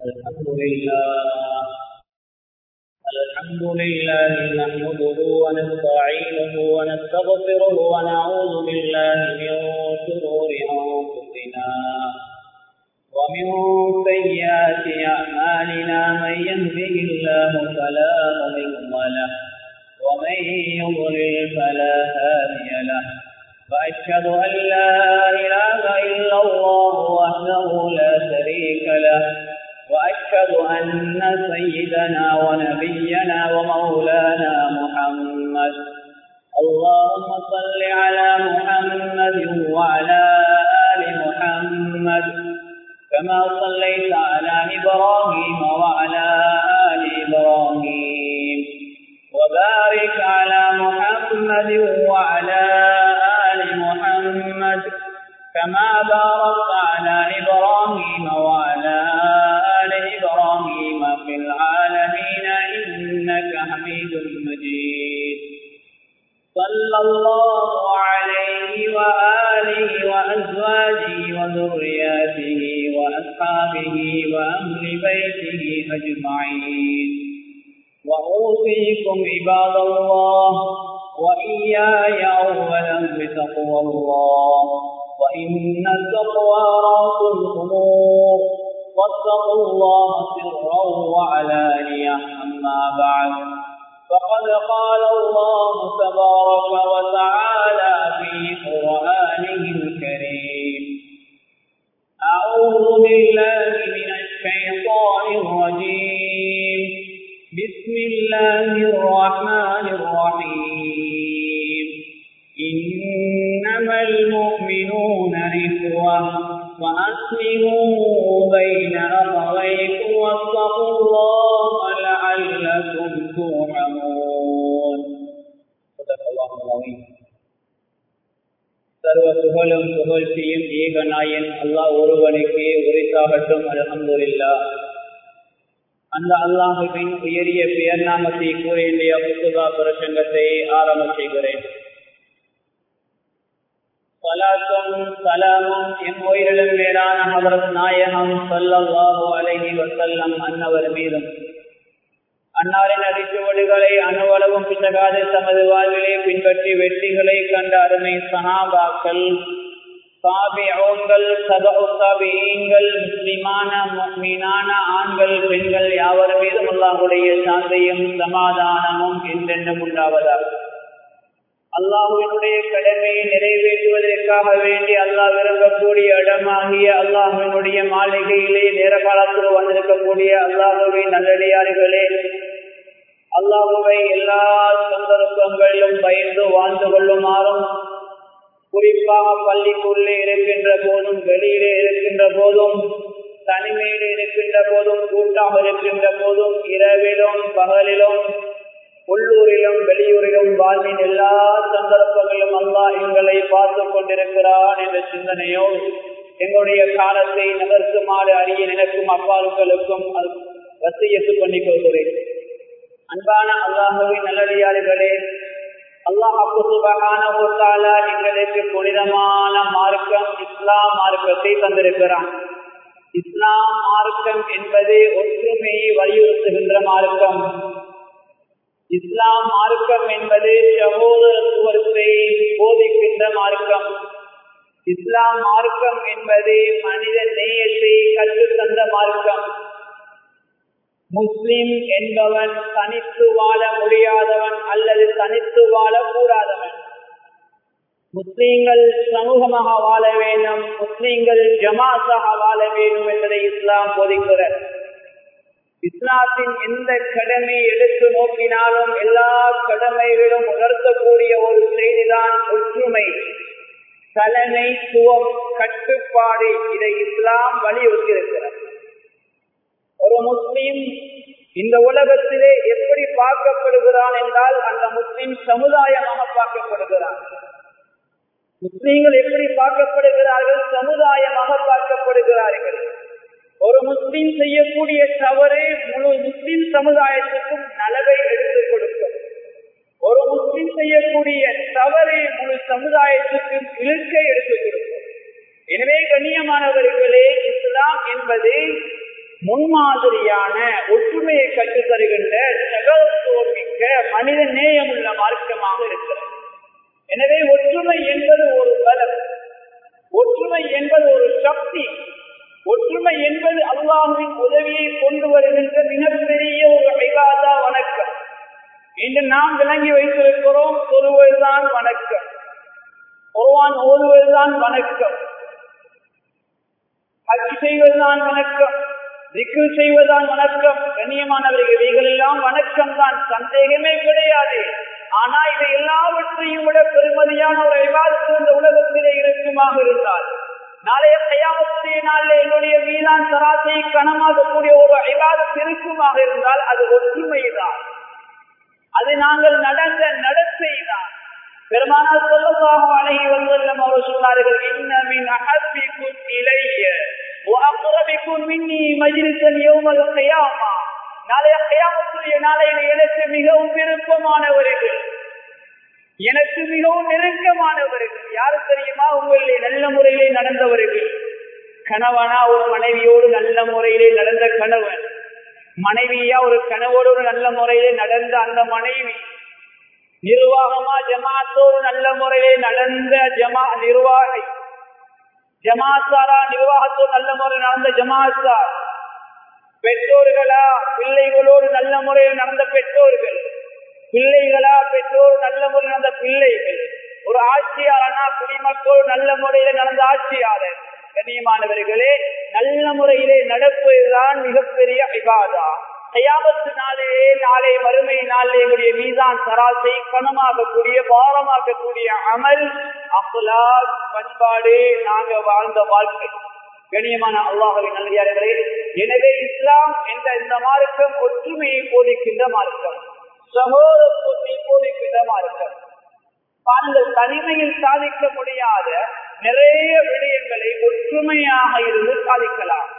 الحمد لله الحمد لله نحمده ونستعينه ونستغفره ونعوذ بالله من شرور أنفسنا ومن سيئات أعمالنا من يهده الله فلا مضل له ومن يضلل فلا هادي له وأشهد أن لا إله إلا الله وحده لا شريك له وأشهد أن سيدنا ونبينا ومولانا محمد اللهم صل على محمد وعلى آل محمد كما صليت على إبراهيم وعلى آل إبراهيم وبارك على محمد وعلى آل محمد كما باركت على إبراهيم وعلى آل إبراهيم في العالمين إنك حميد مجيد صلى الله عليه وآله وأزواجه وذرياته وأصحابه وأهل بيته أجمعين وأوصيكم عباد الله وإياي أولا بتقوى الله وإن التقوى رأس الأمور واتقوا الله سرا وعلانية أما بعد فقد قال الله تبارك وتعالى في قرآنه الكريم أعوذ بالله من الشيطان الرجيم بسم الله الرحمن الرحيم إنما المؤمنون إخوة وأسلموا بين أخويكم واتقوا الله لعلكم ترحمون صدق الله العظيم சர்வ புகழும் புகழ்ச்சியும் ஏகநாயன் அல்லாஹ் ஒருவனுக்கு உரித்தாகட்டும் அலமதுல்லா அந்த அல்லாஹுவின் உயரிய பெயர் நாமத்தை கூறிய புத்துகா பிரசங்கத்தை ஆரம்ப செய்கிறேன் சலாத்தும் சலாமும் என் உயிரிலும் மேலான ஹதரத் நாயகம் சல்லல்லாஹு அலைஹி வசல்லம் அன்னவர் மீதும் அன்னாரின் அடிச்சுவடுகளை அணுவளவும் பிசகாது தமது வாழ்விலே பின்பற்றி வெற்றிகளை கண்ட அருமை சஹாபாக்கள் சாபியோன்கள் சதவுசாபியங்கள் முஸ்லிமான மீனான ஆண்கள் பெண்கள் யாவர் மீதும் அல்லாஹுடைய சாந்தையும் சமாதானமும் என்றென்றும் உண்டாவதாக அல்லாஹுவினுடைய கடமையை நிறைவேற்றுவதற்காக வேண்டி அல்லாஹ் விரும்பக்கூடிய இடமாகிய அல்லாஹுவினுடைய மாளிகையிலே நேர காலத்தில் வந்திருக்கக்கூடிய அல்லாஹுவின் நல்லடியார்களே அல்லாஹுவை எல்லா சந்தர்ப்பங்களிலும் பயந்து வாழ்ந்து கொள்ளுமாறும் குறிப்பாக பள்ளிக்குள்ளே இருக்கின்ற போதும் வெளியிலே இருக்கின்ற போதும் தனிமையில் இருக்கின்ற போதும் கூட்டாக இருக்கின்ற போதும் இரவிலும் பகலிலும் உள்ளூரிலும் வெளியூரிலும் வாழ்வின் எல்லா சந்தர்ப்பங்களிலும் அல்லா எங்களை பார்த்து கொண்டிருக்கிறான் என்ற சிந்தனையோடு எங்களுடைய காலத்தை நகர்த்துமாறு அறிய நினைக்கும் அப்பாவுக்களுக்கும் வசியத்து பண்ணிக் கொள்கிறேன் அன்பான அல்லாஹுவின் நல்லடியார்களே அல்லாஹால எங்களுக்கு புனிதமான மார்க்கம் இஸ்லாம் மார்க்கத்தை தந்திருக்கிறான் இஸ்லாம் மார்க்கம் என்பது ஒற்றுமையை வலியுறுத்துகின்ற மார்க்கம் இஸ்லாம் மார்க்கம் என்பது சகோதரத்துவத்தை போதிக்கின்ற மார்க்கம் இஸ்லாம் மார்க்கம் என்பது மனித நேயத்தை கற்றுத்தந்த மார்க்கம் முஸ்லிம் என்பவன் தனித்து வாழ முடியாதவன் அல்லது தனித்து வாழ கூடாதவன் முஸ்லீம்கள் சமூகமாக வாழ வேண்டும் முஸ்லீம்கள் ஜமாத்தாக வாழ வேண்டும் என்பதை இஸ்லாம் போதிக்கிறார் இஸ்லாத்தின் எந்த கடமை எடுத்து நோக்கினாலும் எல்லா கடமைகளும் உணர்த்தக்கூடிய ஒரு செய்திதான் ஒற்றுமை தலைமைத்துவம் கட்டுப்பாடு இதை இஸ்லாம் வலியுறுத்தியிருக்கிறார் ஒரு முஸ்லீம் இந்த உலகத்திலே எப்படி பார்க்கப்படுகிறான் என்றால் அந்த முஸ்லீம் சமுதாயமாக பார்க்கப்படுகிறான் முஸ்லீம்கள் எப்படி பார்க்கப்படுகிறார்கள் சமுதாயமாக பார்க்கப்படுகிறார்கள் ஒரு முஸ்லீம் செய்யக்கூடிய தவறு முழு முஸ்லிம் சமுதாயத்துக்கும் நலவை எடுத்துக் கொடுக்கும் ஒரு முஸ்லிம் செய்யக்கூடிய தவறு முழு சமுதாயத்துக்கும் இழுக்கை எடுத்துக் கொடுக்கும் எனவே கண்ணியமானவர்களே இஸ்லாம் என்பது முன்மாதிரியான ஒற்றுமையை கற்றுத் தருகின்ற சகத்துவம் மிக்க மனித நேயமுள்ள மார்க்கமாக இருக்கிறது எனவே ஒற்றுமை என்பது ஒரு பலம் ஒற்றுமை என்பது ஒரு சக்தி ஒற்றுமை என்பது அல்லாஹுவின் உதவியை கொண்டு வருகின்ற மிகப்பெரிய ஒரு ஐவாதா வணக்கம் இன்று நாம் விளங்கி வைத்திருக்கிறோம் சொல்வதுதான் வணக்கம் ஒருவான் ஓதுவதுதான் வணக்கம் ஹஜ் செய்வதுதான் வணக்கம் திக்கு செய்வதுதான் வணக்கம் கண்ணியமானவர்கள் இவைகள் எல்லாம் வணக்கம் தான் சந்தேகமே கிடையாது ஆனா இவை எல்லாவற்றையும் விட பெருமதியான ஒரு விவாதத்து இந்த உலகத்திலே இருக்குமாக இருந்தால் நாளைய கையாமத்திய நாளில் என்னுடைய மீதான் சராசை கனமாகக்கூடிய ஒரு விவாதத்து இருக்குமாக இருந்தால் அது ஒற்றுமைதான் அது நாங்கள் நடந்த நடத்தைதான் பெருமானால் சொல்லமாக அழகி வந்தல்லம் அவர் சொன்னார்கள் இன்னமின் அகப்பிக்கும் இளைய அப்புறமிக்கும் மின்னி மஜிலிசல் யோமல் கையாமா நாளைய கையாமத்துடைய நாளையில எனக்கு மிகவும் விருப்பமானவர்கள் எனக்கு மிகவும் நெருக்கமானவர்கள் யாரு தெரியுமா உங்களிலே நல்ல முறையிலே நடந்தவர்கள் கணவனா ஒரு மனைவியோடு நல்ல முறையிலே நடந்த கணவன் மனைவியா ஒரு கணவோடு ஒரு நல்ல முறையிலே நடந்த அந்த மனைவி நிர்வாகமா ஜமாத்தோடு நல்ல முறையிலே நடந்த ஜமா நிர்வாகி ஜமாத்தாரா நிர்வாகத்தோடு நல்ல முறையில் நடந்த ஜமாத்தார் பெற்றோர்களா பிள்ளைகளோடு நல்ல முறையில் நடந்த பெற்றோர்கள் பிள்ளைகளா பெற்றோர் நல்ல முறையில் நடந்த பிள்ளைகள் ஒரு ஆட்சியாளனா குடிமக்களோடு நல்ல முறையில நடந்த ஆட்சியாளர் கண்ணியமானவர்களே நல்ல முறையிலே நடப்பதுதான் மிகப்பெரிய விவாதா கையாபத்து நாளே நாளை வறுமை நாளே எங்களுடைய மீதான் சராசை கனமாகக்கூடிய பாரமாக்கக்கூடிய அமல் அப்லா பண்பாடு நாங்க வாழ்ந்த வாழ்க்கை கண்ணியமான அல்லாஹின் நல்லே எனவே இஸ்லாம் என்ற இந்த மார்க்கம் ஒற்றுமையை போதிக்கின்ற மார்க்கம் சகோதரத்துவத்தை போதிக்கின்ற மார்க்கம் பாருங்கள் தனிமையில் சாதிக்க முடியாத நிறைய விடயங்களை ஒற்றுமையாக இருந்து சாதிக்கலாம்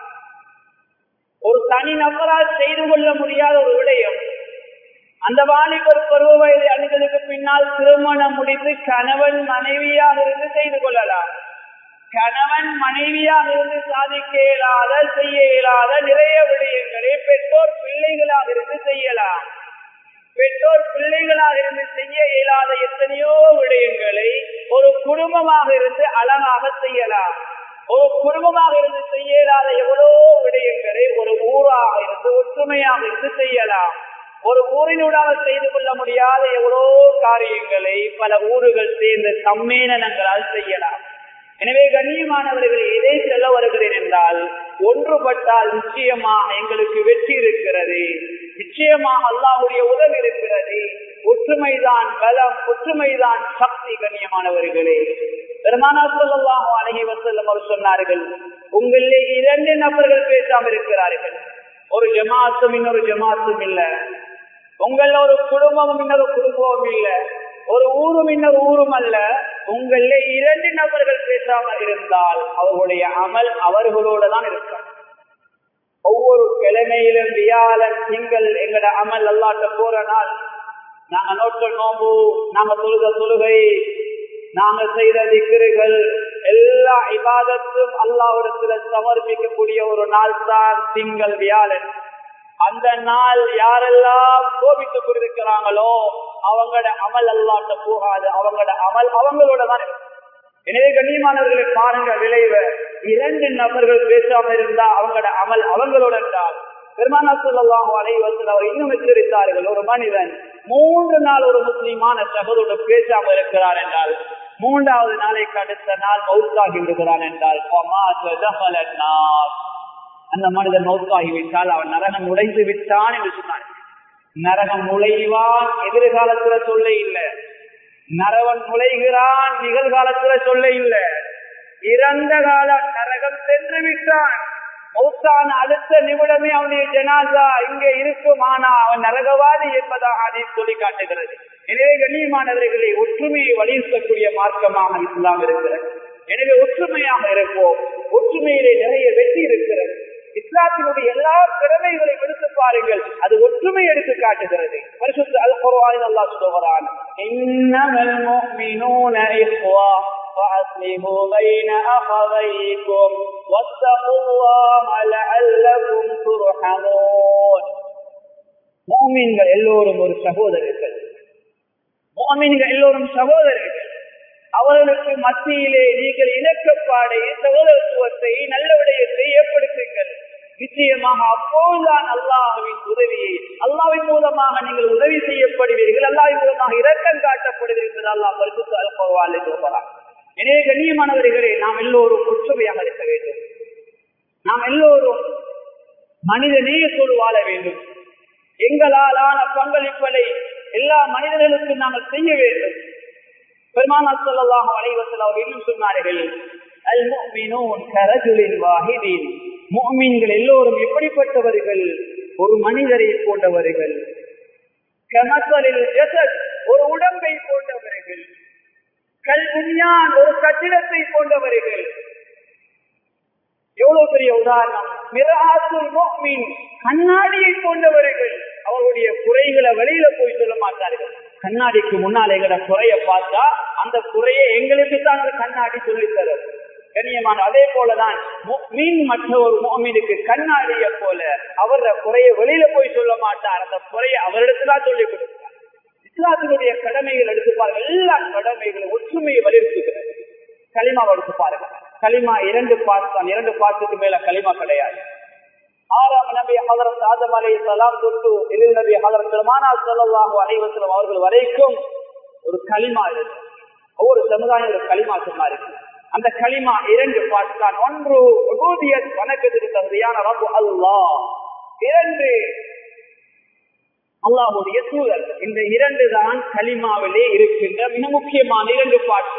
ஒரு தனி நபரால் செய்து கொள்ள முடியாத ஒரு விடயம் அந்த வாலிபர் பருவ வயது அணிகளுக்கு பின்னால் திருமணம் முடித்து கணவன் மனைவியாக இருந்து செய்து கொள்ளலாம் கணவன் மனைவியாக இருந்து சாதிக்க இயலாத செய்ய இயலாத நிறைய விடயங்களை பெற்றோர் பிள்ளைகளாக இருந்து செய்யலாம் பெற்றோர் பிள்ளைகளாக இருந்து செய்ய இயலாத எத்தனையோ விடயங்களை ஒரு குடும்பமாக இருந்து அழகாக செய்யலாம் ஒரு குடும்பமாக இருந்து செய்ய இயலாத எவ்வளவோ விடயங்களை ஒரு ஊராக இருந்து ஒற்றுமையாக இருந்து செய்யலாம் ஒரு ஊரினூடாக செய்து கொள்ள முடியாத எவ்வளோ காரியங்களை பல ஊர்கள் சேர்ந்த சம்மேளனங்களால் செய்யலாம் எனவே கண்ணியமானவர்கள் எதை செல்ல வருகிறேன் என்றால் ஒன்றுபட்டால் நிச்சயமாக எங்களுக்கு வெற்றி இருக்கிறது நிச்சயமாக அல்லாவுடைய உதவி இருக்கிறது ஒற்றுமைதான் பலம் ஒற்றுமைதான் சக்தி கண்ணியமானவர்களே பெருமானா சொல்லலாம் அழகி வசல்லம் அவர் சொன்னார்கள் உங்களிலே இரண்டு நபர்கள் பேசாமல் இருக்கிறார்கள் ஒரு ஜமாத்தும் இன்னொரு ஜமாத்தும் இல்ல உங்கள ஒரு குடும்பமும் இன்னொரு குடும்பமும் இல்ல ஒரு ஊரும் இன்னொரு ஊரும் அல்ல உங்கள இரண்டு நபர்கள் பேசாமல் இருந்தால் அவர்களுடைய அமல் அவர்களோட தான் இருக்கும் ஒவ்வொரு கிழமையிலும் வியாழன் திங்கள் எங்கட அமல் அல்லாட்ட போற நாள் நாங்க நோட்கள் நோம்பு நாங்க தொழுத தொழுகை நாங்க செய்த திக்கிறுகள் எல்லா இபாதத்தும் அல்லாவிடத்துல சமர்ப்பிக்கக்கூடிய ஒரு நாள் தான் திங்கள் வியாழன் அந்த நாள் யாரெல்லாம் கோபித்துக் கொண்டிருக்கிறாங்களோ அவங்களோட அமல் அல்லாட்ட போகாது அவங்களோட அமல் அவங்களோட தான் இருக்கும் எனவே கண்ணியமானவர்களை பாருங்க விளைவ இரண்டு நபர்கள் பேசாம இருந்தா அவங்களோட அமல் அவங்களோட என்றால் பெருமானா சொல்லலாம் அனைவர்கள் அவர் இன்னும் எச்சரித்தார்கள் ஒரு மனிதன் மூன்று நாள் ஒரு முஸ்லிமான சகோதரோடு பேசாம இருக்கிறார் என்றால் மூன்றாவது நாளைக்கு அடுத்த நாள் மௌத்தாகி விடுகிறான் என்றால் அந்த மனிதன் மௌத்தாகிவிட்டால் அவன் நரகம் உடைந்து விட்டான் என்று சொன்னான் நரகம் நுழைவான் எதிர்காலத்துல சொல்ல இல்லை நரவன் நுழைகிறான் நிகழ்காலத்துல சொல்ல இல்லை இறந்த கால நரகம் சென்று விட்டான் மௌத்தான அடுத்த நிமிடமே அவனுடைய ஜனாசா இங்கே இருக்கும் ஆனா அவன் நரகவாதி என்பதாக அதை சொல்லி காட்டுகிறது எனவே கண்ணியமானவர்களை ஒற்றுமையை வலியுறுத்தக்கூடிய மார்க்கமாக இஸ்லாம் இருக்கிறது எனவே ஒற்றுமையாக இருப்போம் ஒற்றுமையிலே நிறைய வெற்றி இருக்கிறது இஸ்லாத்தினுடைய எல்லா கடமைகளை எடுத்து பாருங்கள் அது ஒற்றுமை எடுத்து காட்டுகிறது பரிசுத்த அல் குர்ஆனில் அல்லாஹ் சொல்கிறான் இன்னமல் முஃமினூன இஹ்வா فأصلحوا بين أخويكم واتقوا الله لعلكم ترحمون மோமீன்கள் எல்லோரும் ஒரு சகோதரர்கள் மோமீன்கள் எல்லோரும் சகோதரர்கள் அவர்களுக்கு மத்தியிலே நீங்கள் இணக்கப்பாடை சகோதரத்துவத்தை நல்ல விடயத்தை ஏற்படுத்துங்கள் நிச்சயமாக அப்போதுதான் அல்லாஹுவின் உதவியை அல்லாவின் மூலமாக நீங்கள் உதவி செய்யப்படுவீர்கள் அல்லாவின் மூலமாக இரக்கம் காட்டப்படுவீர்கள் அல்லாஹ் பரிசுத்து அல்பவாலே சொல்கிறார் எனவே கண்ணியமானவர்களே நாம் எல்லோரும் ஒற்றுமையாக இருக்க வேண்டும் நாம் எல்லோரும் மனித நேயத்தோடு வாழ வேண்டும் எங்களாலான பங்களிப்பதை எல்லா மனிதர்களுக்கும் நாங்கள் செய்ய வேண்டும் பெருமானா சொல்லலாம் அனைவத்தில் அவர் இன்னும் சொன்னார்கள் அல் முஃமினூன் கரஜுலின் வாஹிதீன் முஃமின்கள் எல்லோரும் எப்படிப்பட்டவர்கள் ஒரு மனிதரை போன்றவர்கள் கமசலில் ஜசத் ஒரு உடம்பை போன்றவர்கள் கல் புஞ்ஞான் ஒரு கட்டிடத்தை போன்றவர்கள் எவ்வளவு பெரிய உதாரணம் மிராசுல் முஃமின் கண்ணாடியை போன்றவர்கள் அவருடைய குறைகளை வெளியில போய் சொல்ல மாட்டார்கள் கண்ணாடிக்கு முன்னால் எங்கட குறைய பார்த்தா அந்த குறையை எங்களுக்கு தான் அந்த கண்ணாடி சொல்லி தரும் கண்ணியமான அதே போலதான் மீன் மற்ற ஒரு மோமீனுக்கு கண்ணாடிய போல அவர குறைய வெளியில போய் சொல்ல மாட்டார் அந்த குறைய அவரிடத்துதான் சொல்லிக் கொடுப்பார் இஸ்லாத்தினுடைய கடமைகள் எடுத்து பாருங்க எல்லா கடமைகளும் ஒற்றுமையை வலியுறுத்துகிறது களிமா எடுத்து பாருங்க களிமா இரண்டு பாஸ் தான் இரண்டு பாசுக்கு மேல களிமா கிடையாது ஆறாம் நபி ஹதரத் ஆதம் அலை சலாம் தொட்டு எழில் நபி ஹதரத் பெருமானா சொல்லலாக அனைவசலம் அவர்கள் வரைக்கும் ஒரு களிமா இருக்கு ஒவ்வொரு சமுதாயம் ஒரு களிமா சொன்னார்கள் அந்த களிமா இரண்டு பாட்டு தான் ஒன்று வணக்கத்திற்கு தகுதியான ரப்பு அல்லா இரண்டு அல்லாஹுடைய சூழல் இந்த இரண்டு தான் களிமாவிலே இருக்கின்ற மிக முக்கியமான இரண்டு பாட்டு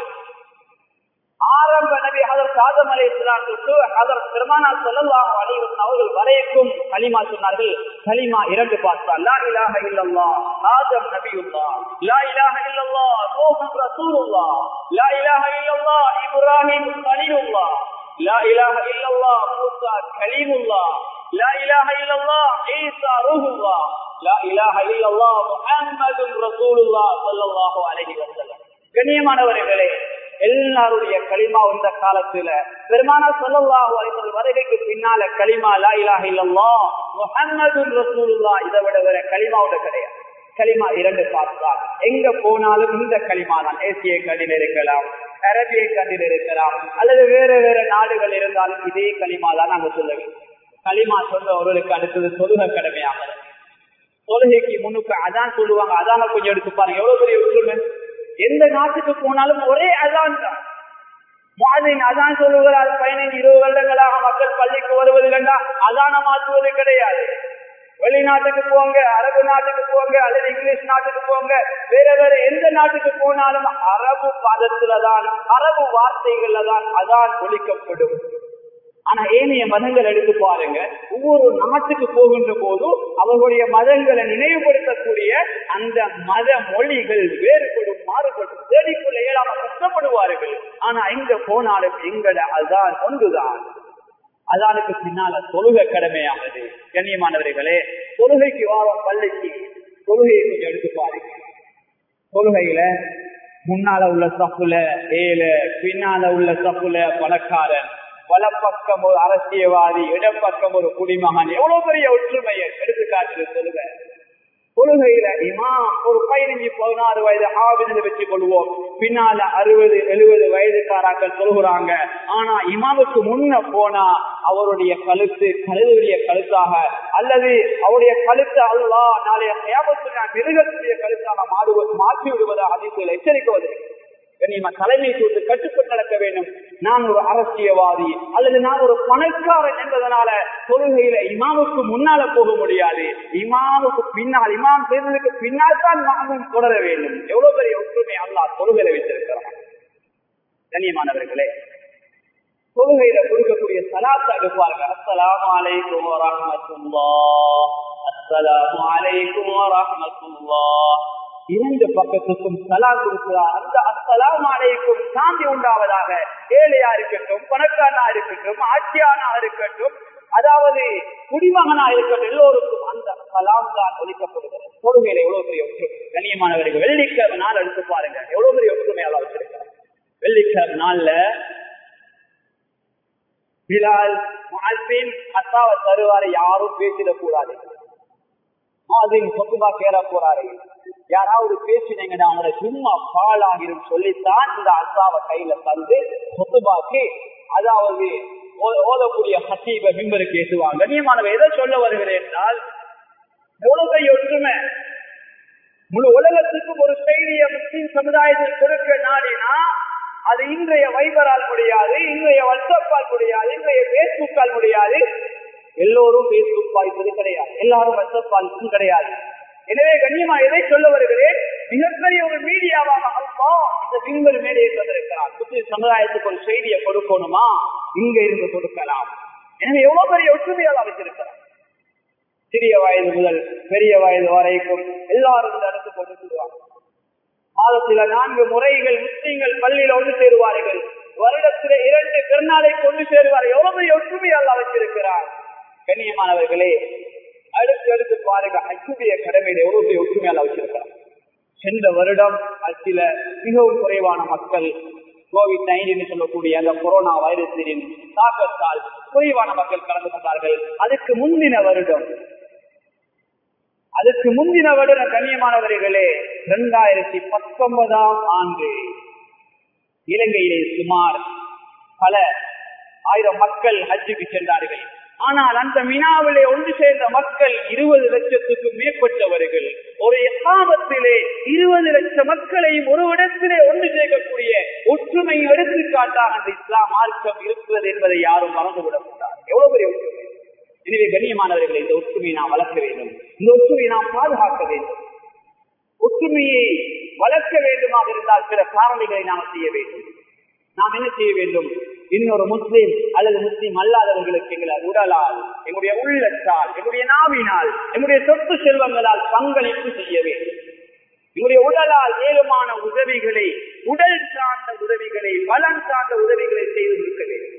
ஆரம்ப நபி ஹதர் சாதம் அலை தொட்டு ஹதர் பெருமானா சொல்லலாம் அனைவரும் அவர்கள் வரைக்கும் களிமா சொன்னார்கள் களிமா இரண்டு பார்த்தா லா இலாஹ இல்லல்லா ஆதம் நபியுல்லா லா இலாஹ இல்லல்லா நூஹ் ரசூலுல்லா லா இலாஹ இல்லல்லா இப்ராஹிம் கலீலுல்லா லா இலாஹ இல்லல்லா மூசா கலீமுல்லா லா இலாஹ இல்லல்லா ஈசா ரூஹுல்லா லா இலாஹ இல்லல்லா முஹம்மதுர் ரசூலுல்லா ஸல்லல்லாஹு அலைஹி வஸல்லம் கண்ணியமானவர்களே எல்லாருடைய களிமா வந்த காலத்துல பெருமான சொல்லல்லாஹு அலைவர் வருகைக்கு பின்னால களிமா லா இலாஹ இல்லல்லா முஹம்மது ரசூலுல்லா இதை விட வேற களிமாவோட கிடையாது களிமா இரண்டு பார்த்தால் எங்க போனாலும் இந்த களிமா தான் ஏசிய கண்டில் இருக்கலாம் அரபிய கண்டில் இருக்கலாம் அல்லது வேற வேற நாடுகள் இருந்தாலும் இதே களிமா தான் நாங்க சொல்ல வேண்டும் களிமா சொல்றவர்களுக்கு அடுத்தது தொழுக கடமையாக தொழுகைக்கு முன்னுக்கு அதான் சொல்லுவாங்க அதான கொஞ்சம் எடுத்து பாருங்க எவ்வளவு பெரிய ஒற்றுமை எந்த நாட்டுக்கு போனாலும் ஒரே அதான் தான் மாதின் அதான் சொல்லுகிறார் பதினைந்து இருபது வருடங்களாக மக்கள் பள்ளிக்கு வருவது கண்டா அதான மாற்றுவது கிடையாது வெளிநாட்டுக்கு போங்க அரபு நாட்டுக்கு போங்க அல்லது இங்கிலீஷ் நாட்டுக்கு போங்க வேற வேற எந்த நாட்டுக்கு போனாலும் அரபு பாதத்துலதான் அரபு வார்த்தைகள்ல தான் அதான் ஒழிக்கப்படும் ஆனா ஏனைய மதங்கள் எடுத்து பாருங்க ஒவ்வொரு நாட்டுக்கு போகின்ற போது அவர்களுடைய மதங்களை நினைவுபடுத்தக்கூடிய அந்த மத மொழிகள் வேறுபடும் மாறுபடும் தேடிக்கொள்ள இயலாம கஷ்டப்படுவார்கள் ஆனா எங்க போனாலும் எங்கட அதான் ஒன்றுதான் அதானுக்கு பின்னால தொழுகை கடமையானது கண்ணியமானவர்களே தொழுகைக்கு வாரம் பள்ளிக்கு தொழுகையை கொஞ்சம் எடுத்து பாருங்க தொழுகையில முன்னால உள்ள சப்புல ஏழு பின்னால உள்ள சப்புல பணக்காரன் வலப்பக்கம் ஒரு அரசியல்வாதி இடப்பக்கம் ஒரு குடிமகன் எவ்வளவு பெரிய ஒற்றுமையை எடுத்துக்காட்டு சொல்லுங்க தொழுகையில இமாம் ஒரு பதினஞ்சு பதினாறு வயது ஆவினது வச்சு கொள்வோம் பின்னால அறுபது எழுபது வயதுக்காராக்கள் சொல்லுகிறாங்க ஆனா இமாமுக்கு முன்ன போனா அவருடைய கழுத்து கழுதுடைய கழுத்தாக அல்லது அவருடைய கழுத்து அல்லா நாளைய கேபத்து மிருகத்துடைய கழுத்தாக மாறுவது மாற்றி விடுவதாக அதிசயில் எச்சரிக்குவது கண்ணியமா தலைமை கூட்டு கட்டுப்பட்டு நடக்க வேண்டும் நான் ஒரு அரசியல்வாதி அல்லது நான் ஒரு பணக்காரன் என்பதனால தொழுகையில இமாமுக்கு முன்னால போக முடியாது இமாமுக்கு பின்னால் இமாம் செய்ததுக்கு பின்னால் தான் நாமும் தொடர வேண்டும் எவ்வளவு பெரிய ஒற்றுமை அல்லா தொழுகையில வைத்திருக்கிறான் கண்ணியமானவர்களே தொழுகையில கொடுக்கக்கூடிய சலாத்தை எடுப்பார்கள் அஸ்ஸலாமு அலைக்கும் வரஹ்மத்துல்லா அஸ்ஸலாமு அலைக்கும் வரஹ்மத்துல்லா இரண்டு பக்கத்துக்கும் சலா கொடுக்கிறார் அந்த அஸ்ஸலாம் அலைக்கும் சாந்தி உண்டாவதாக ஏழையா இருக்கட்டும் பணக்காரனா இருக்கட்டும் ஆட்சியானா இருக்கட்டும் அதாவது குடிமகனா இருக்கட்டும் எல்லோருக்கும் அந்த சலாம் தான் ஒழிக்கப்படுகிறது தொழுகையில எவ்வளவு பெரிய ஒற்றுமை கண்ணியமானவர்கள் வெள்ளிக்கிழமை நாள் எடுத்து பாருங்க எவ்வளவு பெரிய ஒற்றுமையால வச்சிருக்கிறார் வெள்ளிக்கிழமை பேச்ச நாள்ல பிலால் முஅல்லிம் அத்தாவை தருவாரு யாரும் பேசிடக்கூடாது மாதின் சொத்துபா கேற போறாரு யாராவது பேசினீங்கன்னா அவங்கள சும்மா பாலாகிரும் சொல்லித்தான் இந்த அத்தாவை கையில தந்து சொத்துபாக்கு அதாவது ஓ- ஓதக்கூடிய ஹத்தீப மிம்பருக்கு ஏசுவாங்க கண்ணியமானவ எதை சொல்ல வருகிறேன் என்றால் எவ்வளவு பெரிய ஒற்றுமை முழு உலகத்துக்கும் ஒரு செய்தியை முஸ்லிம் சமுதாயத்தில் கொடுக்க நாடினா அது இன்றைய வைபரால் முடியாது இன்றைய வாட்ஸ்அப்பால் முடியாது இன்றைய பேஸ்புக்கால் முடியாது எல்லோரும் பேஸ்புக் பாய்ப்பது கிடையாது எல்லாரும் வாட்ஸ்அப் பாய்ப்பும் கிடையாது எனவே கண்ணியமா எதை சொல்ல வருகிறேன் மிகப்பெரிய ஒரு மீடியாவாக அல்லா இந்த விண்வெளி மேடையை தந்திருக்கிறார் முஸ்லிம் சமுதாயத்துக்கு ஒரு செய்தியை கொடுக்கணுமா இங்க இருந்து கொடுக்கலாம் எனவே எவ்வளவு பெரிய ஒற்றுமையாக வச்சிருக்கிறார் சிறிய வயது முதல் பெரிய வயது வரைக்கும் எல்லாரும் இந்த இடத்துக்கு கொண்டு செல்வாங்க மாதத்தில நான்கு முறைகள் முஸ்லீம்கள் பள்ளியில ஒன்று சேருவார்கள் வருடத்தில இரண்டு பெருநாளை கொண்டு சேருவார்கள் எவ்வளவு பெரிய ஒற்றுமையால் வச்சிருக்கிறார் கண்ணியமானவர்களே அடுத்து அடுத்து பாருங்க அச்சுடைய கடமையில எவ்வளவு பெரிய ஒற்றுமையால் வச்சிருக்கிறார் சென்ற வருடம் சில மிகவும் குறைவான மக்கள் கோவிட் நைன்டீன் சொல்லக்கூடிய அந்த கொரோனா வைரஸின் தாக்கத்தால் குறைவான மக்கள் கலந்து கொண்டார்கள் அதுக்கு முந்தின வருடம் அதுக்கு முந்தின வருடம் கண்ணியமானவர்களே இரண்டாயிரத்தி பத்தொன்பதாம் ஆண்டு இலங்கையிலே சுமார் பல ஆயிரம் மக்கள் ஹஜ்ஜுக்கு சென்றார்கள் ஆனால் அந்த மினாவிலே ஒன்று சேர்ந்த மக்கள் இருபது லட்சத்துக்கு மேற்பட்டவர்கள் ஒரு எக்காமத்திலே இருபது லட்சம் மக்களையும் ஒரு இடத்திலே ஒன்று சேர்க்கக்கூடிய ஒற்றுமை எடுத்துக்காட்டாக அந்த இஸ்லாம் மார்க்கம் இருக்கிறது என்பதை யாரும் மறந்துவிடக் கூடாது எவ்வளவு பெரிய ஒற்றுமை எனவே கண்ணியமானவர்களை இந்த ஒற்றுமையை நாம் வளர்க்க வேண்டும் இந்த ஒற்றுமையை நாம் பாதுகாக்க வேண்டும் ஒற்றுமையை வளர்க்க வேண்டுமாக இருந்தால் சில காரணிகளை நாம் செய்ய வேண்டும் நாம் என்ன செய்ய வேண்டும் இன்னொரு முஸ்லீம் அல்லது முஸ்லீம் அல்லாதவர்களுக்கு எங்களை உடலால் எங்களுடைய உள்ளத்தால் எங்களுடைய நாவினால் எங்களுடைய சொத்து செல்வங்களால் பங்களிப்பு செய்ய வேண்டும் எங்களுடைய உடலால் ஏழுமான உதவிகளை உடல் சார்ந்த உதவிகளை வளம் சார்ந்த உதவிகளை செய்து கொடுக்க வேண்டும்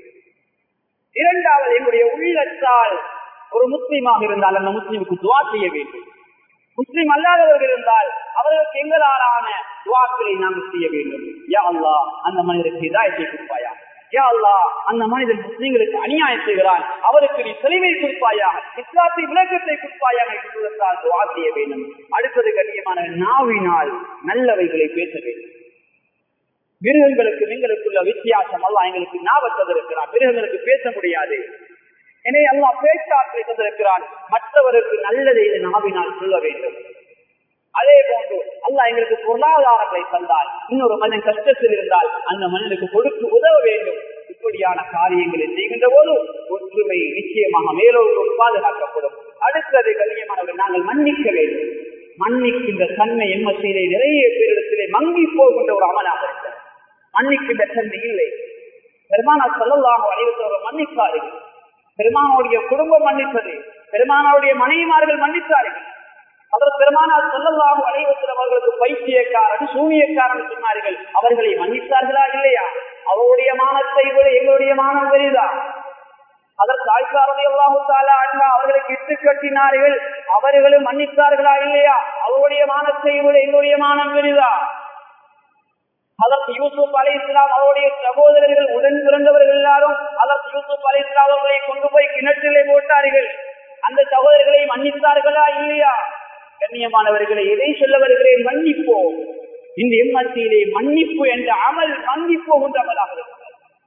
இரண்டாவது என்னுடைய உள்ளத்தால் ஒரு முஸ்லீமாக இருந்தால் அந்த முஸ்லீமுக்கு துவா செய்ய வேண்டும் முஸ்லீம் அல்லாதவர்கள் இருந்தால் அவர்களுக்கு எங்களாலான துவாக்களை நாம் செய்ய வேண்டும் யா அல்லா அந்த மனிதருக்கு இதாயத்தை கொடுப்பாயா யா அல்லா அந்த மனிதன் முஸ்லீம்களுக்கு அநியாயம் செய்கிறான் அவருக்கு நீ தெளிவை கொடுப்பாயா இஸ்லாத்தை விளக்கத்தை கொடுப்பாயாக என்பதற்கால் துவா செய்ய வேண்டும் அடுத்தது கண்ணியமான நாவினால் நல்லவைகளை பேச வேண்டும் மிருகங்களுக்கு நீங்களுக்குள்ள வித்தியாசம் அல்ல எங்களுக்கு ஞாபகம் இருக்கிறார் மிருகங்களுக்கு பேச முடியாது எனவே அல்லா பேச்சாற்றை தந்திருக்கிறான் மற்றவருக்கு நல்லதை இந்த நாவினால் சொல்ல வேண்டும் அதே போன்று அல்லா எங்களுக்கு பொருளாதாரங்களை தந்தால் இன்னொரு மனிதன் கஷ்டத்தில் இருந்தால் அந்த மனிதனுக்கு கொடுத்து உதவ வேண்டும் இப்படியான காரியங்களை செய்கின்ற போது ஒற்றுமை நிச்சயமாக மேலோங்கும் பாதுகாக்கப்படும் அடுத்தது கண்ணியமானவர்கள் நாங்கள் மன்னிக்க வேண்டும் மன்னிக்கின்ற தன்மை எம்மத்திலே நிறைய பேரிடத்திலே மங்கி போகின்ற ஒரு அமலாக இருக்கிறது மன்னிக்கின்ற தன்மை இல்லை பெருமானா சொல்லலாக அனைவரும் மன்னித்தார்கள் பெருமானுடைய குடும்பம் மன்னித்தது பெருமானாருடைய மனைவிமார்கள் மன்னித்தார்கள் அவர் பெருமானார் சொல்லலாம் அனைவத்தில் அவர்களுக்கு பைத்தியக்காரன் சூனியக்காரன் சொன்னார்கள் அவர்களை மன்னித்தார்களா இல்லையா அவருடைய மானத்தை விட எங்களுடைய மானம் பெரிதா அதற்கு ஆய்காரதை அல்லாஹாலா அண்ணா அவர்களுக்கு இட்டு கட்டினார்கள் அவர்களும் மன்னித்தார்களா இல்லையா அவருடைய மானத்தை விட எங்களுடைய மானம் பெரிதா அதற்கு யூசுப் அலை இஸ்லாம் அவருடைய சகோதரர்கள் உடன் பிறந்தவர்கள் எல்லாரும் அதற்கு யூசுப் அலை இஸ்லாம் அவர்களை கொண்டு போய் கிணற்றிலே போட்டார்கள் அந்த சகோதரர்களை மன்னித்தார்களா இல்லையா கண்ணியமானவர்களை எதை சொல்ல வருகிறேன் மன்னிப்போம் இந்த எம்மத்தியிலே மன்னிப்பு என்ற அமல் மங்கி போகின்ற அமலாக இருக்கிறது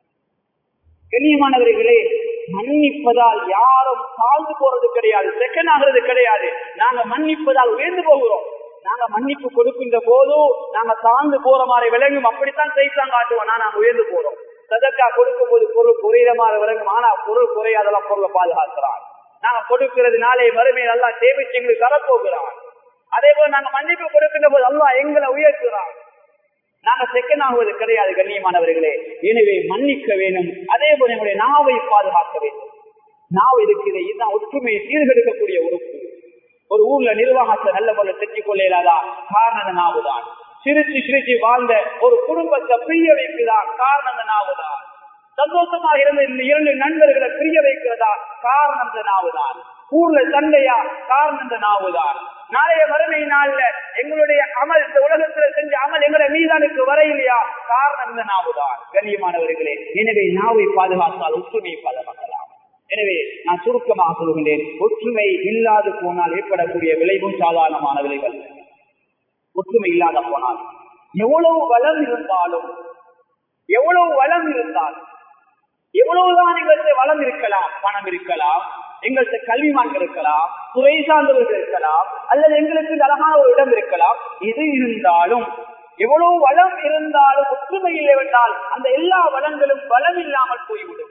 கண்ணியமானவர்களே மன்னிப்பதால் யாரும் தாழ்ந்து போறது கிடையாது செகண்ட் ஆகிறது கிடையாது நாங்க மன்னிப்பதால் உயர்ந்து போகிறோம் நாங்க மன்னிப்பு கொடுக்கின்ற போதும் நாங்க தாழ்ந்து போற மாதிரி விளங்கும் அப்படித்தான் செய்தான் காட்டுவோம் நாங்க உயர்ந்து போறோம் சதக்கா கொடுக்கும் போது பொருள் குறையிற மாதிரி விளங்கும் ஆனா பொருள் குறையாதெல்லாம் பொருளை பாதுகாக்கிறான் நாங்க கொடுக்கிறதுனாலே வறுமை நல்லா சேமிச்சு எங்களுக்கு தரப்போகிறான் அதே போல நாங்க மன்னிப்பு கொடுக்கின்ற போது அல்லா எங்களை உயர்த்துறான் நாங்க செகண்ட் ஆகுவது கிடையாது கண்ணியமானவர்களே எனவே மன்னிக்க வேண்டும் அதே போல எங்களுடைய நாவை பாதுகாக்க வேண்டும் நாவு இருக்கிறது இதுதான் ஒற்றுமையை சீர்கெடுக்கக்கூடிய உறுப்பு ஒரு ஊர்ல நிர்வாகத்தை நல்ல போல செஞ்சு கொள்ளாதா காரணம் நாவுதான் சிரிச்சு சிரிச்சு வாழ்ந்த ஒரு குடும்பத்தை பிரிய வைக்குதான் காரணம் நாவுதான் சந்தோஷமாக இருந்த இந்த இரண்டு நண்பர்களை பிரிய வைக்கிறதா காரணம் நாவுதான் ஊர்ல சண்டையா காரணம் நாவுதான் நாளைய வறுமை நாள்ல எங்களுடைய அமல் இந்த உலகத்துல செஞ்ச அமல் எங்களை மீதானுக்கு வர இல்லையா காரணம் இந்த நாவுதான் கண்ணியமானவர்களே எனவே நாவை பாதுகாத்தால் ஒற்றுமையை பாதுகாக்கலாம் எனவே நான் சுருக்கமாக சொல்கின்றேன் ஒற்றுமை இல்லாது போனால் ஏற்படக்கூடிய விளைவும் சாதாரணமான விளைவுகள் ஒற்றுமை இல்லாத போனால் எவ்வளவு வளம் இருந்தாலும் எவ்வளவு வளம் இருந்தாலும் எவ்வளவுதான் எங்கள்கிட்ட வளம் இருக்கலாம் பணம் இருக்கலாம் எங்கள்கிட்ட கல்விமான்கள் இருக்கலாம் துறை சார்ந்தவர்கள் இருக்கலாம் அல்லது எங்களுக்கு அழகான ஒரு இடம் இருக்கலாம் இது இருந்தாலும் எவ்வளவு வளம் இருந்தாலும் ஒற்றுமை இல்லை என்றால் அந்த எல்லா வளங்களும் வளம் இல்லாமல் போய்விடும்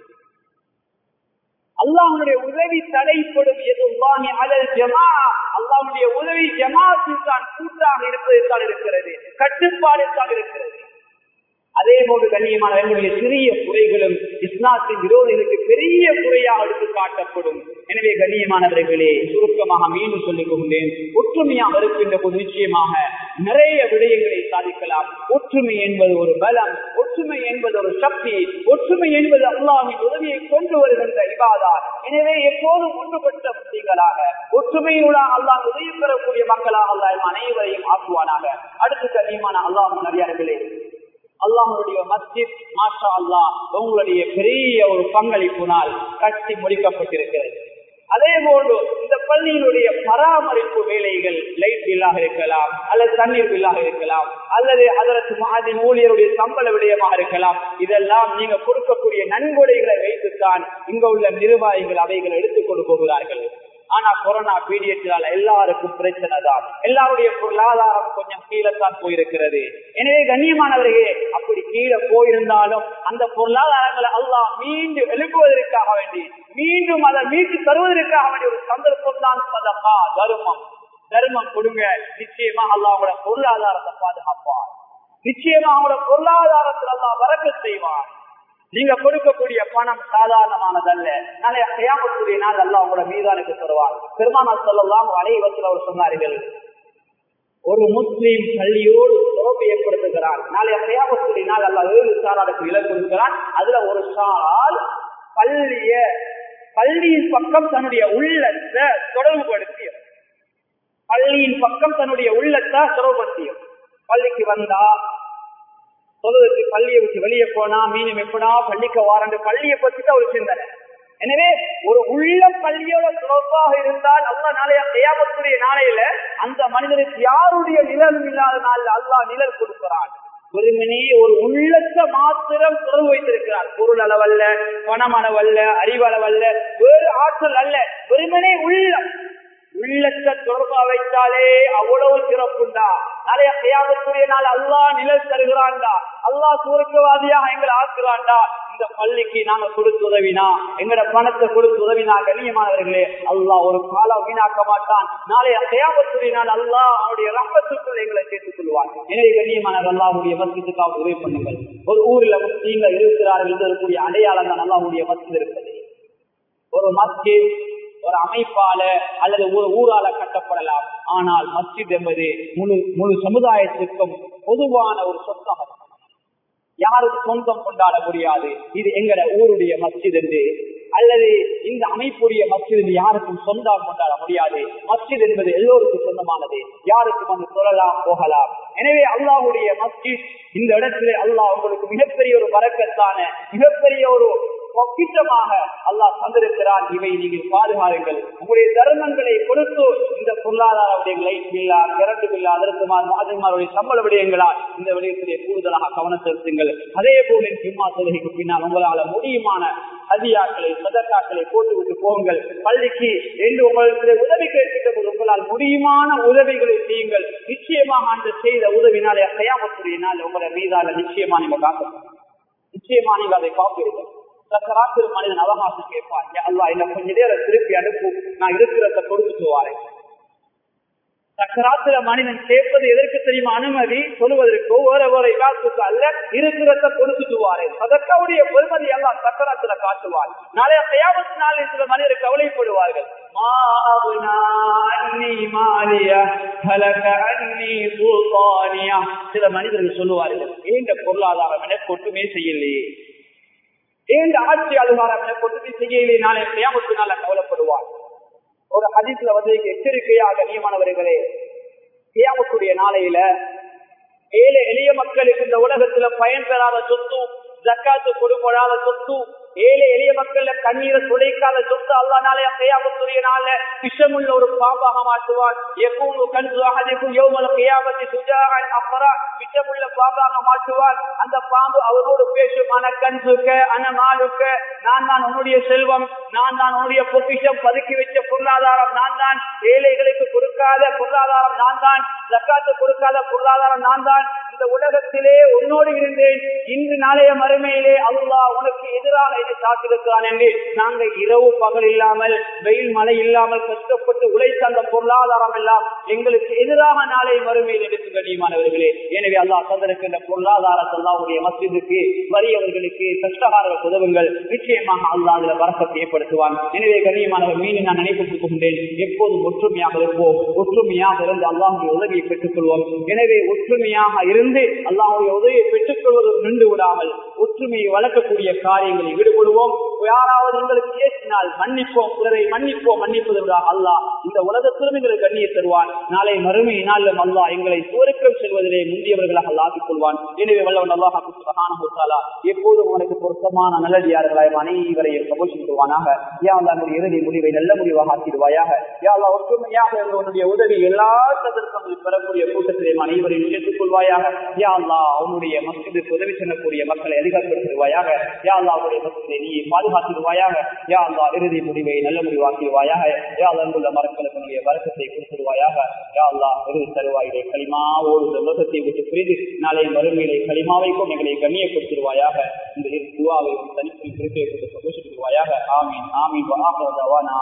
அல்லாஹனுடைய உதவி தடைப்படும் எதுவானி அலல் ஜமா அல்லாஹனுடைய உதவி ஜமாத்தில் தான் கூட்டாக இருப்பதில் தான் இருக்கிறது கட்டுப்பாடில் தான் இருக்கிறது அதே போன்று கண்ணியமான எங்களுடைய சிறிய குறைகளும் இஸ்லாத்தின் விரோதிகளுக்கு பெரிய குறையாக எடுத்து காட்டப்படும் எனவே கண்ணியமானவர்களே சுருக்கமாக மீண்டும் சொல்லிக் கொண்டேன் ஒற்றுமையாக இருக்கின்ற போது நிச்சயமாக நிறைய விடயங்களை சாதிக்கலாம் ஒற்றுமை என்பது ஒரு பலம் ஒற்றுமை என்பது ஒரு சக்தி ஒற்றுமை என்பது அல்லாவின் உதவியை கொண்டு வருகின்ற இபாதா எனவே எப்போதும் ஒன்றுபட்ட முஸ்லீம்களாக ஒற்றுமையினூடாக அல்லாஹ் உதவி பெறக்கூடிய மக்களாக அல்லாஹ் அனைவரையும் ஆக்குவானாக அடுத்து கண்ணியமான அல்லாஹ் நடிகார்களே அல்லாஹனுடைய மஸ்ஜித் மாஷா அல்லாஹ் உங்களுடைய பெரிய ஒரு பங்களிப்புனால் கட்டி முடிக்கப்பட்டிருக்கிறது அதே போன்று இந்த பள்ளியினுடைய பராமரிப்பு வேலைகள் லைட் பில்லாக இருக்கலாம் அல்லது தண்ணீர் பில்லாக இருக்கலாம் அல்லது அதற்கு மாதின் ஊழியருடைய சம்பள விடயமாக இருக்கலாம் இதெல்லாம் நீங்க கொடுக்கக்கூடிய நன்கொடைகளை வைத்துத்தான் இங்க உள்ள நிர்வாகிகள் அவைகள் எடுத்துக் கொண்டு போகிறார்கள் ஆனா கொரோனா பீரியட்னால எல்லாருக்கும் பிரச்சனை தான் எல்லாருடைய பொருளாதாரம் கொஞ்சம் கீழே தான் போயிருக்கிறது எனவே கண்ணியமானவர்களே அப்படி கீழே போயிருந்தாலும் அந்த பொருளாதாரங்களை அல்லாஹ் மீண்டும் எழுப்புவதற்காக வேண்டி மீண்டும் அதை மீட்டு தருவதற்காக வேண்டிய ஒரு சந்தர்ப்பம் தான் சதகா தர்மம் தர்மம் கொடுங்க நிச்சயமா அல்லாவோட பொருளாதாரத்தை பாதுகாப்பார் நிச்சயமா அவங்களோட பொருளாதாரத்தில் அல்லாஹ் வரக்க செய்வார் நீங்க கொடுக்கக்கூடிய பணம் சாதாரணமானதல்ல நாளைய கையாமக்கூடிய நாள் அல்ல உங்களோட மீதானுக்கு தருவார் பெருமானா சொல்லலாம் அலைவத்தில் அவர் சொன்னார்கள் ஒரு முஸ்லீம் பள்ளியோடு தொடர்பு ஏற்படுத்துகிறார் நாளைய கையாமக்கூடிய நாள் அல்ல ஏழு சாராருக்கு இலக்கு இருக்கிறான் அதுல ஒரு சால் பள்ளிய பள்ளியின் பக்கம் தன்னுடைய உள்ளத்தை தொடர்புபடுத்திய பள்ளியின் பக்கம் தன்னுடைய உள்ளத்தை தொடர்புபடுத்திய பள்ளிக்கு வந்தா சொல்வதற்கு பள்ளியை விட்டு வெளியே போனா மீனும் எப்படா பள்ளிக்கு வாரண்டு பள்ளியை பத்தி தான் ஒரு சிந்தனை எனவே ஒரு உள்ள பள்ளியோட தொடர்பாக இருந்தால் அல்லா நாளைய கையாமத்துடைய நாளையில அந்த மனிதனுக்கு யாருடைய நிழலும் இல்லாத நாளில் அல்லா நிழல் கொடுக்கிறான் வெறுமனே ஒரு உள்ளத்தை மாத்திரம் தொடர்பு வைத்திருக்கிறார் பொருள் அளவல்ல பணம் அளவல்ல அறிவளவல்ல வேறு ஆற்றல் அல்ல வெறுமனே உள்ளம் உள்ளத்தை தொடர்பா வைத்தாலே அவ்வளவு சிறப்புண்டா நிறைய கையாகக்கூடிய நாள் அல்லா நிழல் தருகிறான்டா அல்லா சுருக்கவாதியாக எங்களை ஆக்குறான்டா இந்த பள்ளிக்கு நாங்க கொடுத்து உதவினா எங்கட பணத்தை கொடுத்து உதவினா கண்ணியமானவர்களே அல்லா ஒரு காலம் வீணாக்க மாட்டான் நாளைய கையாபத்துடைய நாள் அல்லா அவருடைய ரப்பத்துக்குள் எங்களை சேர்த்துக் கொள்வார் எனவே கண்ணியமானவர் அல்லாவுடைய மஸ்ஜிதுக்காக உதவி பண்ணுங்கள் ஒரு ஊர்ல முஸ்லீம்கள் இருக்கிறார்கள் இருக்கக்கூடிய அடையாளம் தான் அல்லாவுடைய மஸ்ஜித் இருக்குது ஒரு மஸ்ஜித் ஒரு அமைப்பால அல்லது ஒரு ஊரால கட்டப்படலாம் ஆனால் மஸ்ஜித் என்பது முழு முழு சமுதாயத்திற்கும் பொதுவான ஒரு சொத்தாக யாரும் சொந்தம் கொண்டாட முடியாது இது எங்கட ஊருடைய மஸ்ஜித் என்று அல்லது இந்த அமைப்புடைய மஸ்ஜித் என்று யாருக்கும் சொந்தம் கொண்டாட முடியாது மஸ்ஜித் என்பது எல்லோருக்கும் சொந்தமானது யாருக்கும் வந்து சொல்லலாம் போகலாம் எனவே அல்லாஹுடைய மஸ்ஜித் இந்த இடத்திலே அல்லாஹ் உங்களுக்கு மிகப்பெரிய ஒரு வரக்கத்தான மிகப்பெரிய ஒரு பொக்கிட்டமாக அல்லாஹ் தந்திருக்கிறான் இவை நீங்கள் பாதுகாருங்கள் உங்களுடைய தர்மங்களை கொடுத்து இந்த பொருளாதார விடயங்களை பில்லா கரண்ட் பில்லா அதற்கு மாதிரிமாருடைய சம்பள விடயங்களா இந்த விடயத்திலே கூடுதலாக கவனம் செலுத்துங்கள் அதே போல ஜிம்மா தொழுகைக்கு பின்னால் உங்களால முடியுமான அதியாக்களை சதக்காக்களை போட்டுவிட்டு போங்கள் பள்ளிக்கு என்று உங்களுக்கு உதவி கேட்கின்ற போது உங்களால் முடியுமான உதவிகளை செய்யுங்கள் நிச்சயமாக அந்த செய்த உதவினாலே கையாமத்துடைய நாள் உங்களை மீதால நிச்சயமா நீங்க காக்க நிச்சயமா நீங்க அதை காப்பீர்கள் சக்கராத்திரு மனிதன் அவகாசம் கேட்பான் அல்லா என்ன கொஞ்ச நேரம் திருப்பி அனுப்பும் நான் இருக்கிறத கொடுத்துட்டு வாரேன் சக்கராத்திர மனிதன் கேட்பது எதற்கு தெரியுமா அனுமதி சொல்லுவதற்கோ வேற வேற இலாத்துக்கு அல்ல இருக்கிறத கொடுத்துட்டு வாரேன் அதற்கவுடைய பெருமதி எல்லாம் சக்கராத்திர காட்டுவார் நாளைய கையாபத்து நாளில் சில மனிதர் கவலைப்படுவார்கள் சில மனிதர்கள் சொல்லுவார்கள் ஏங்க பொருளாதாரம் எனக்கு ஒட்டுமே செய்யலையே ஏன் ஆட்சி அதிகாரம் எனக்கு ஒட்டுமே செய்யலையே நாளை கையாமத்து நாள கவலைப்படுவார் ஒரு ஹதீஸ்ல வந்து எச்சரிக்கையாக நியமானவர்களே கியாமத்துடைய நாளையில ஏழை எளிய மக்களுக்கு இந்த உலகத்துல பயன் பெறாத சொத்து ஜக்காத்து கொடுப்படாத சொத்து ஏழை எளிய மக்கள்ல கண்ணீரை துடைக்காத சொத்து அல்லா நாளைய கையாபத்துடைய நாள விஷமுள்ள ஒரு பாம்பாக மாற்றுவான் எப்பவும் கண்டு அகதிக்கும் யோமல கையாபத்தி சுஜாகன் அப்புறா விஷமுள்ள பாம்பாக மாற்றுவான் அந்த பாம்பு அவரோடு பேசும் அன கண்சுக்க அன மாலுக்க நான் தான் உன்னுடைய செல்வம் நான் தான் உன்னுடைய பொக்கிஷம் பதுக்கி வச்ச பொருளாதாரம் நான் தான் ஏழைகளுக்கு கொடுக்காத பொருளாதாரம் நான் தான் ஜக்காத்து கொடுக்காத பொருளாதாரம் நான் தான் இந்த உலகத்திலே உன்னோடு இருந்தேன் இன்று நாளைய மறுமையிலே அல்லா உனக்கு எதிராக இது காத்திருக்கிறான் என்று நாங்க இரவு பகல் இல்லாமல் வெயில் மழை இல்லாமல் கஷ்டப்பட்டு உழைத்த அந்த பொருளாதாரம் எல்லாம் எங்களுக்கு எதிராக நாளை மறுமையில் எடுத்து கண்ணியமானவர்களே எனவே அல்லாஹ் தந்திருக்கின்ற பொருளாதாரத்தை அல்லாவுடைய மசிதுக்கு வறியவர்களுக்கு கஷ்டகாரர்கள் உதவுங்கள் நிச்சயமாக அல்லாஹ் அதில் வரக்கத்தை ஏற்படுத்துவான் எனவே கண்ணியமானவர் மீண்டும் நான் நினைப்பட்டுக் கொண்டேன் எப்போதும் ஒற்றுமையாக இருப்போம் ஒற்றுமையாக இருந்து அல்லாஹுடைய உதவியை பெற்றுக் கொள்வோம் எனவே ஒற்றுமையாக இருந்து அல்லாஹுடைய உதவியை பெற்றுக் கொள்வது நின்று விடாமல் ஒற்றுமையை வளர்க்கக்கூடிய காரியங்களில் ஈடுபடுவோம் யாராவது உங்களுக்கு ஏற்றினால் மன்னிப்போம் பிறரை மன்னிப்போம் மன்னிப்பதற்காக அல்லாஹ் இந்த உலகத்திலும் எங்களுக்கு கண்ணியை தருவான் நாளை மறுமை நாளிலும் அல்லாஹ் எங்களை சுவருக்கம் செல்வதிலே முந்தியவர்களாக ஆக்கிக் கொள்வான் எனவே வல்லவன் அல்லாஹாலா எப்போதும் உனக்கு பொருத்தமான நல்லடியார்களாய் அனைவரையும் கபோஷிக்குவானாக யா நம்முடைய இறுதி முடிவை நல்ல முடிவாக ஆக்கிடுவாயாக யா அல்லா ஒற்றுமையாக இருந்த உன்னுடைய உதவி எல்லா சதற்கங்களும் பெறக்கூடிய கூட்டத்திலே அனைவரையும் சேர்த்துக் கொள்வாயாக யா அல்லா உன்னுடைய மஸ்ஜிதுக்கு உதவி செல்லக்கூடிய மக்களை அதிகாரப்படுத்திடுவாயாக யா அல்லா அவருடைய மஸ்ஜிதை நீ பாதுகாத்திடுவாயாக யா அல்லா இறுதி முடிவை நல்ல முடிவாக்கிடுவாயாக யா அல்லா அங்குள்ள மரங்களுக்கு உன்னுடைய வரக்கத்தை கொடுத்துடுவாயாக யா அல்லா இறுதி தருவாயிலே களிமாவோடு இந்த உலகத்தை விட்டு பிரிந்து நாளை மறுமையிலே களிமாவைக்கும் எங்களை கண்ணியப்படுத்திடுவாயாக இந்த துவாவை தனிப்பில் குறிப்பை கொண்டு சந்தோஷப்படுவாயாக ஆமீன் ஆமீன்